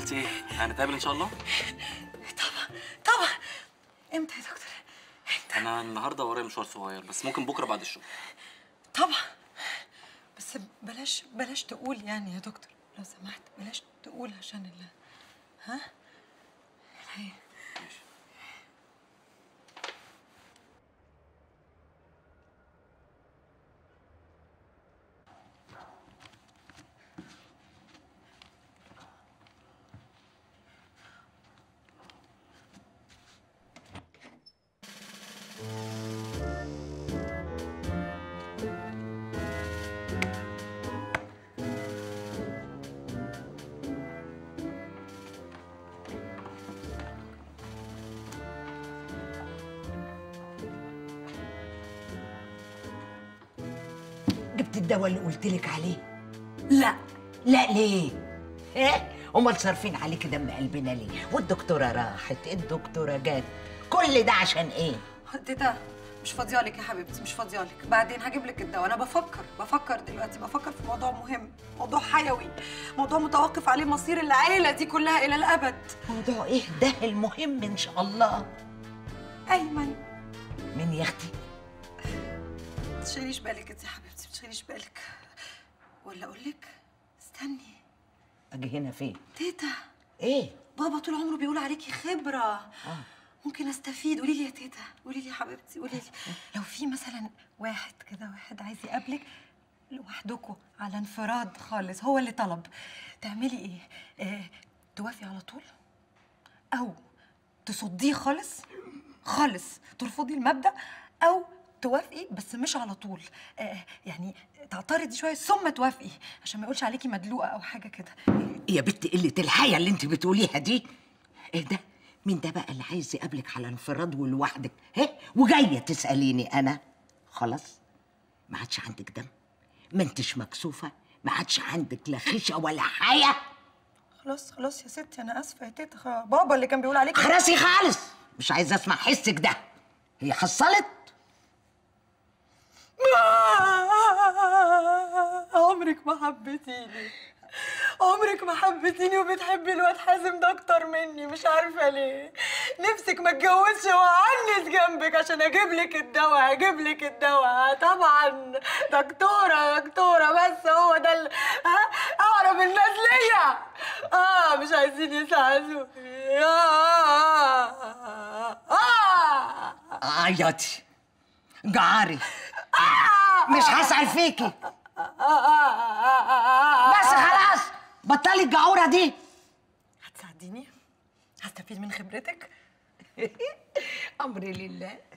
قلت ايه هنتقابل ان شاء الله طبعا طبعا امتى يا دكتور انا النهارده ورايا مشوار صغير بس ممكن بكره بعد الشغل طبعا بس بلاش بلاش تقول يعني يا دكتور لو سمحت بلاش تقول عشان الله ها الحقيقة. جبت الدواء اللي قلت لك عليه لا لا ليه ايه امال صارفين عليك دم قلبنا ليه والدكتوره راحت الدكتوره جت كل ده عشان ايه تيتا مش فاضيالك يا حبيبتي مش فاضيالك بعدين هجيب لك الدواء انا بفكر بفكر دلوقتي بفكر في موضوع مهم موضوع حيوي موضوع متوقف عليه مصير العيله دي كلها الى الابد موضوع ايه ده المهم ان شاء الله ايمن من يا اختي ما تشغليش بالك انت يا حبيبتي ما تشغليش بالك ولا اقول لك استني اجي هنا فين تيتا ايه بابا طول عمره بيقول عليكي خبره آه. ممكن استفيد قولي لي يا تيتا قولي لي يا حبيبتي قولي لي لو في مثلا واحد كده واحد عايز يقابلك لوحدكوا على انفراد خالص هو اللي طلب تعملي ايه آه توافقي على طول او تصديه خالص خالص ترفضي المبدا او توافقي بس مش على طول آه يعني تعترضي شويه ثم توافقي عشان ما يقولش عليكي مدلوقه او حاجه كده يا بنت قله الحياه اللي انت بتقوليها دي ايه ده مين ده بقى اللي عايز يقابلك على انفراد ولوحدك هه وجايه تساليني انا خلاص ما عادش عندك دم ما انتش مكسوفه ما عادش عندك لا خشة ولا حياه خلاص خلاص يا ستي انا اسفه يا تيتا خلاص. بابا اللي كان بيقول عليكي خلاصي خالص مش عايزه اسمع حسك ده هي حصلت عمرك ما حبيتيني عمرك ما حبيتيني وبتحبي الواد حازم ده اكتر مني مش عارفه ليه نفسك ما اتجوزش واعنس جنبك عشان اجيب لك الدواء اجيب لك الدواء طبعا دكتوره دكتوره بس هو ده ال- ها اقرب الناس ليا اه مش عايزين يساعدوني آه آه آه عيطي جعاري مش هسأل فيكي بس خلاص بطلي الجعورة دي هتساعديني هستفيد من خبرتك أمري لله